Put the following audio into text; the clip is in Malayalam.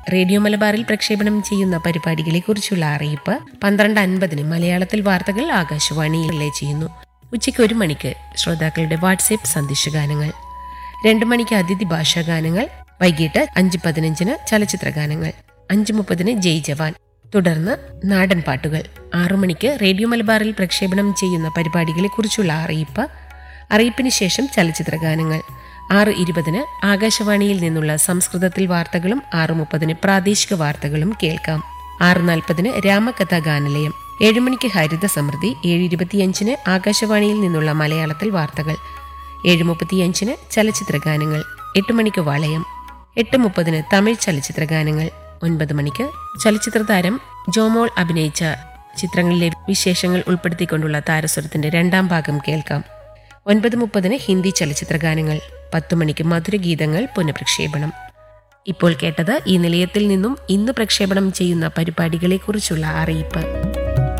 റേഡിയോ മലബാറിൽ പ്രക്ഷേപണം ചെയ്യുന്ന പരിപാടികളെക്കുറിച്ചുള്ള അറിയിപ്പ് പന്ത്രണ്ട് അൻപതിന് മലയാളത്തിൽ വാർത്തകൾ ആകാശവാണിയിൽ റിലേ ചെയ്യുന്നു ഉച്ചയ്ക്ക് ഒരു മണിക്ക് ശ്രോതാക്കളുടെ വാട്സേപ്പ് സന്ദേശഗാനങ്ങൾ രണ്ടു മണിക്ക് അതിഥി ഭാഷാഗാനങ്ങൾ വൈകിട്ട് അഞ്ച് പതിനഞ്ചിന് ചലച്ചിത്ര ഗാനങ്ങൾ അഞ്ച് മുപ്പതിന് ജയ് ജവാൻ തുടർന്ന് നാടൻ പാട്ടുകൾ ആറു മണിക്ക് റേഡിയോ മലബാറിൽ പ്രക്ഷേപണം ചെയ്യുന്ന പരിപാടികളെക്കുറിച്ചുള്ള അറിയിപ്പ് അറിയിപ്പിന് ശേഷം ചലച്ചിത്ര ഗാനങ്ങൾ ആറ് ഇരുപതിന് ആകാശവാണിയിൽ നിന്നുള്ള സംസ്കൃതത്തിൽ വാർത്തകളും ആറ് മുപ്പതിന് പ്രാദേശിക വാർത്തകളും കേൾക്കാം ആറ് നാൽപ്പതിന് രാമകഥാ ഗാനലയം ഏഴ് മണിക്ക് ഹരിത സമൃദ്ധി ഏഴ് ഇരുപത്തിയഞ്ചിന് ആകാശവാണിയിൽ നിന്നുള്ള മലയാളത്തിൽ വാർത്തകൾ ഏഴ് മുപ്പത്തിയഞ്ചിന് ചലച്ചിത്ര ഗാനങ്ങൾ എട്ട് മണിക്ക് വളയം എട്ട് മുപ്പതിന് തമിഴ് ചലച്ചിത്ര ഗാനങ്ങൾ ഒൻപത് മണിക്ക് ചലച്ചിത്ര താരം ജോമോൾ അഭിനയിച്ച ചിത്രങ്ങളിലെ വിശേഷങ്ങൾ ഉൾപ്പെടുത്തിക്കൊണ്ടുള്ള താരസ്വരത്തിന്റെ രണ്ടാം ഭാഗം കേൾക്കാം ഒൻപത് മുപ്പതിന് ഹിന്ദി ചലച്ചിത്ര ഗാനങ്ങൾ പത്തു മണിക്ക് മധുരഗീതങ്ങൾ പുനഃപ്രക്ഷേപണം ഇപ്പോൾ കേട്ടത് ഈ നിലയത്തിൽ നിന്നും ഇന്ന് പ്രക്ഷേപണം ചെയ്യുന്ന പരിപാടികളെക്കുറിച്ചുള്ള അറിയിപ്പ്